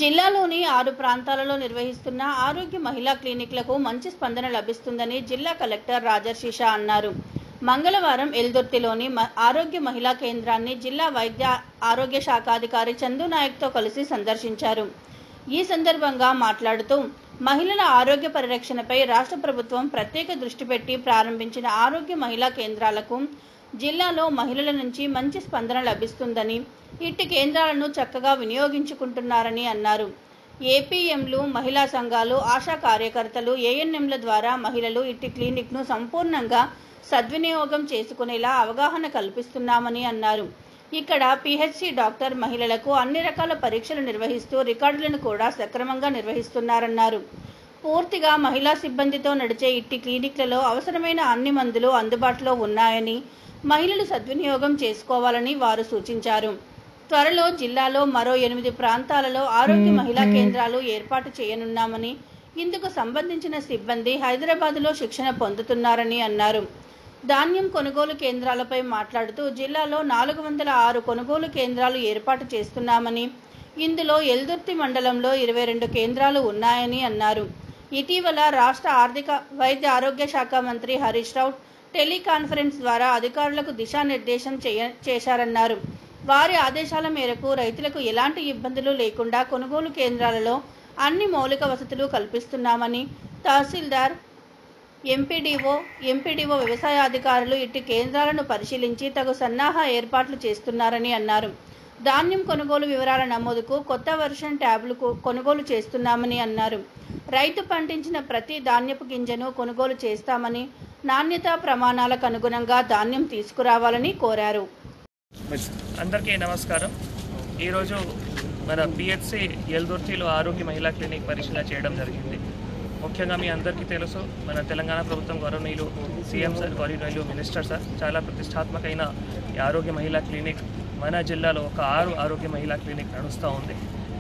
జిల్లాలోని ఆరు ప్రాంతాలలో నిర్వహిస్తున్న ఆరోగ్య మహిళా క్లినిక్లకు మంచి స్పందన లభిస్తుందని జిల్లా కలెక్టర్ రాజర్షి షా అన్నారు మంగళవారం ఎల్దుర్తిలోని మ- ఆరోగ్య మహిళా కేంద్రాన్ని జిల్లా వైద్య ఆరోగ్య శాఖాధికారి చందు నాయక్తో కలిసి సందర్శించారు ఈ సందర్భంగా మాట్లాడుతూ మహిళల ఆరోగ్య పరిరక్షణపై రాష్ట్ర ప్రభుత్వం ప్రత్యేక దృష్టి పెట్టి ప్రారంభించిన ఆరోగ్య మహిళా కేంద్రాలకు జిల్లాలో మహిళల నుంచి మంచి స్పందన లభిస్తుందని ఇట్టి కేంద్రాలను చక్కగా వినియోగించుకుంటున్నారని అన్నారు ఏపీఎంలు మహిళా సంఘాలు ఆశా కార్యకర్తలు ఏఎన్ఎంల ద్వారా మహిళలు ఇట్టి క్లినిక్ను సంపూర్ణంగా సద్వినియోగం చేసుకునేలా అవగాహన కల్పిస్తున్నామని అన్నారు ఇక్కడ పిహెచ్సి డాక్టర్ మహిళలకు అన్ని రకాల పరీక్షలు నిర్వహిస్తూ రికార్డులను కూడా సక్రమంగా నిర్వహిస్తున్నారన్నారు పూర్తిగా మహిళా సిబ్బందితో నడిచే ఇట్టి క్లినిక్లలో అవసరమైన అన్ని మందులు అందుబాటులో ఉన్నాయని మహిళలు సద్వినియోగం చేసుకోవాలని వారు సూచించారు త్వరలో జిల్లాలో మరో ఎనిమిది ప్రాంతాలలో ఆరోగ్య మహిళా కేంద్రాలు ఏర్పాటు చేయనున్నామని ఇందుకు సంబంధించిన సిబ్బంది హైదరాబాద్లో శిక్షణ పొందుతున్నారని అన్నారు ధాన్యం కొనుగోలు కేంద్రాలపై మాట్లాడుతూ జిల్లాలో నాలుగు వందల ఆరు కొనుగోలు కేంద్రాలు ఏర్పాటు చేస్తున్నామని ఇందులో ఎల్దుర్తి మండలంలో ఇరవై రెండు కేంద్రాలు ఉన్నాయని అన్నారు ఇటీవల రాష్ట్ర ఆర్థిక వైద్య ఆరోగ్య శాఖ మంత్రి హరీష్ రావు టెలికాన్ఫరెన్స్ ద్వారా అధికారులకు దిశానిర్దేశం చేయ చేశారన్నారు వారి ఆదేశాల మేరకు రైతులకు ఎలాంటి ఇబ్బందులు లేకుండా కొనుగోలు కేంద్రాలలో అన్ని మౌలిక వసతులు కల్పిస్తున్నామని తహసీల్దార్ ఎంపీడీఓ ఎంపీడీఓ వ్యవసాయ అధికారులు ఇట్టి కేంద్రాలను పరిశీలించి తగు సన్నాహ ఏర్పాట్లు చేస్తున్నారని అన్నారు ధాన్యం కొనుగోలు వివరాల నమోదుకు కొత్త వర్షన్ ట్యాబ్లు కొ- కొనుగోలు చేస్తున్నామని అన్నారు రైతు పండించిన ప్రతి ధాన్యపు గింజను కొనుగోలు చేస్తామని నాణ్యతా ప్రమాణాలకు అనుగుణంగా ధాన్యం తీసుకురావాలని కోరారు అందరికీ నమస్కారం ఈరోజు మన పిహెచ్సి ఎల్దుర్తిలో ఆరోగ్య మహిళా క్లినిక్ పరిశీలన చేయడం జరిగింది ముఖ్యంగా మీ అందరికీ తెలుసు మన తెలంగాణ ప్రభుత్వం గౌరవనీయులు సీఎం సార్ గౌరవనీయులు మినిస్టర్ సార్ చాలా ప్రతిష్టాత్మకమైన ఈ ఆరోగ్య మహిళా క్లినిక్ మన జిల్లాలో ఒక ఆరు ఆరోగ్య మహిళా క్లినిక్ నడుస్తూ ఉంది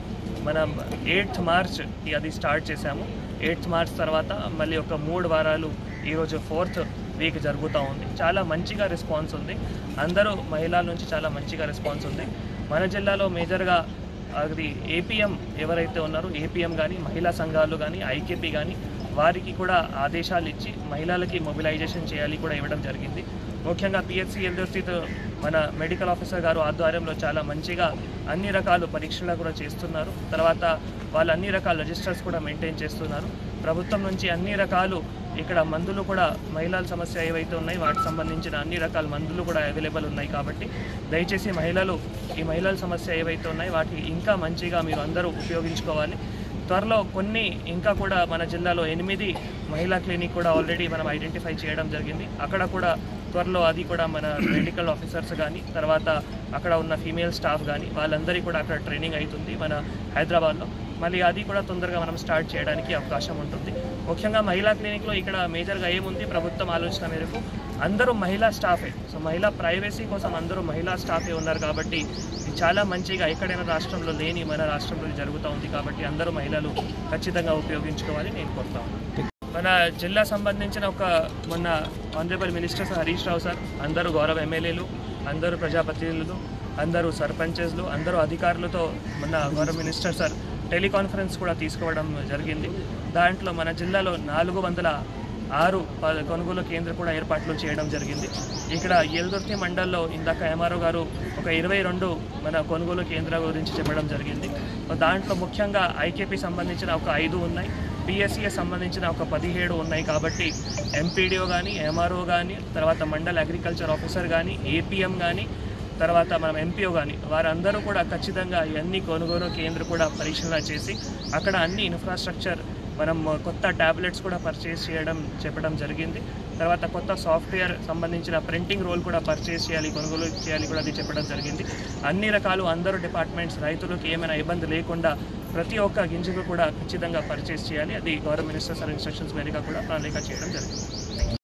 మనం ఎయిత్ మార్చ్ అది స్టార్ట్ చేశాము ఎయిత్ మార్చ్ తర్వాత మళ్ళీ ఒక మూడు వారాలు ఈరోజు ఫోర్త్ వీక్ జరుగుతూ ఉంది చాలా మంచిగా రెస్పాన్స్ ఉంది అందరూ మహిళల నుంచి చాలా మంచిగా రెస్పాన్స్ ఉంది మన జిల్లాలో మేజర్గా అది ఏపీఎం ఎవరైతే ఉన్నారో ఏపీఎం కానీ మహిళా సంఘాలు కానీ ఐకేపీ కానీ వారికి కూడా ఆదేశాలు ఇచ్చి మహిళలకి మొబిలైజేషన్ చేయాలి కూడా ఇవ్వడం జరిగింది ముఖ్యంగా పిహెచ్సి ఎల్దుర్తితో మన మెడికల్ ఆఫీసర్ గారు ఆధ్వర్యంలో చాలా మంచిగా అన్ని రకాల పరీక్షలు కూడా చేస్తున్నారు తర్వాత వాళ్ళు అన్ని రకాల రిజిస్టర్స్ కూడా మెయింటైన్ చేస్తున్నారు ప్రభుత్వం నుంచి అన్ని రకాలు ఇక్కడ మందులు కూడా మహిళల సమస్య ఏవైతే ఉన్నాయి వాటికి సంబంధించిన అన్ని రకాల మందులు కూడా అవైలబుల్ ఉన్నాయి కాబట్టి దయచేసి మహిళలు ఈ మహిళల సమస్య ఏవైతే ఉన్నాయి వాటికి ఇంకా మంచిగా మీరు అందరూ ఉపయోగించుకోవాలి త్వరలో కొన్ని ఇంకా కూడా మన జిల్లాలో ఎనిమిది మహిళా క్లినిక్ కూడా ఆల్రెడీ మనం ఐడెంటిఫై చేయడం జరిగింది అక్కడ కూడా త్వరలో అది కూడా మన మెడికల్ ఆఫీసర్స్ కానీ తర్వాత అక్కడ ఉన్న ఫీమేల్ స్టాఫ్ కానీ వాళ్ళందరికీ కూడా అక్కడ ట్రైనింగ్ అవుతుంది మన హైదరాబాద్లో మళ్ళీ అది కూడా తొందరగా మనం స్టార్ట్ చేయడానికి అవకాశం ఉంటుంది ముఖ్యంగా మహిళా క్లినిక్లో ఇక్కడ మేజర్గా ఏముంది ప్రభుత్వం ఆలోచన మేరకు అందరూ మహిళా స్టాఫే సో మహిళా ప్రైవసీ కోసం అందరూ మహిళా స్టాఫే ఉన్నారు కాబట్టి ఇది చాలా మంచిగా ఎక్కడైనా రాష్ట్రంలో లేని మన రాష్ట్రంలో ఇది జరుగుతూ ఉంది కాబట్టి అందరూ మహిళలు ఖచ్చితంగా ఉపయోగించుకోవాలి నేను కోరుతా ఉన్నాను మన జిల్లా సంబంధించిన ఒక మొన్న honourable minister sir Harish Rao sir అందరూ గౌరవ ఎమ్మెల్యేలు అందరూ ప్రజాప్రతినిధులు అందరూ సర్పంచెస్లు అందరూ అధికారులతో మొన్న గౌరవ మినిస్టర్ సార్ టెలికాన్ఫరెన్స్ కూడా తీసుకోవడం జరిగింది దాంట్లో మన జిల్లాలో నాలుగు వందల ఆరు ప- కొనుగోలు కేంద్ర కూడా ఏర్పాట్లు చేయడం జరిగింది ఇక్కడ ఎల్దుర్తి మండల్లో ఇందాక ఎంఆర్ఓ గారు ఒక ఇరవై రెండు మన కొనుగోలు కేంద్రాల గురించి చెప్పడం జరిగింది దాంట్లో ముఖ్యంగా ఐకేపీ సంబంధించిన ఒక ఐదు ఉన్నాయి పిఎస్సిఎస్ సంబంధించిన ఒక పదిహేడు ఉన్నాయి కాబట్టి ఎంపీడీఓ కానీ ఎంఆర్ఓ కానీ తర్వాత మండల్ అగ్రికల్చర్ ఆఫీసర్ కానీ ఏపీఎం కానీ తర్వాత మనం ఎంపీఓ కానీ వారందరూ కూడా ఖచ్చితంగా ఇవన్నీ కొనుగోలు కేంద్ర కూడా పరిశీలన చేసి అక్కడ అన్ని ఇన్ఫ్రాస్ట్రక్చర్ మనం కొత్త ట్యాబ్లెట్స్ కూడా పర్చేస్ చేయడం చెప్పడం జరిగింది తర్వాత కొత్త సాఫ్ట్వేర్ సంబంధించిన ప్రింటింగ్ రోల్ కూడా పర్చేస్ చేయాలి కొనుగోలు చేయాలి కూడా అది చెప్పడం జరిగింది అన్ని రకాలు అందరూ డిపార్ట్మెంట్స్ రైతులకు ఏమైనా ఇబ్బంది లేకుండా ప్రతి ఒక్క గింజకు కూడా ఖచ్చితంగా పర్చేస్ చేయాలి అది గవర్నమెంట్ మినిస్టర్ సార్ ఇన్స్ట్రక్షన్స్ మేరకు కూడా ప్రణాళిక చేయడం జరిగింది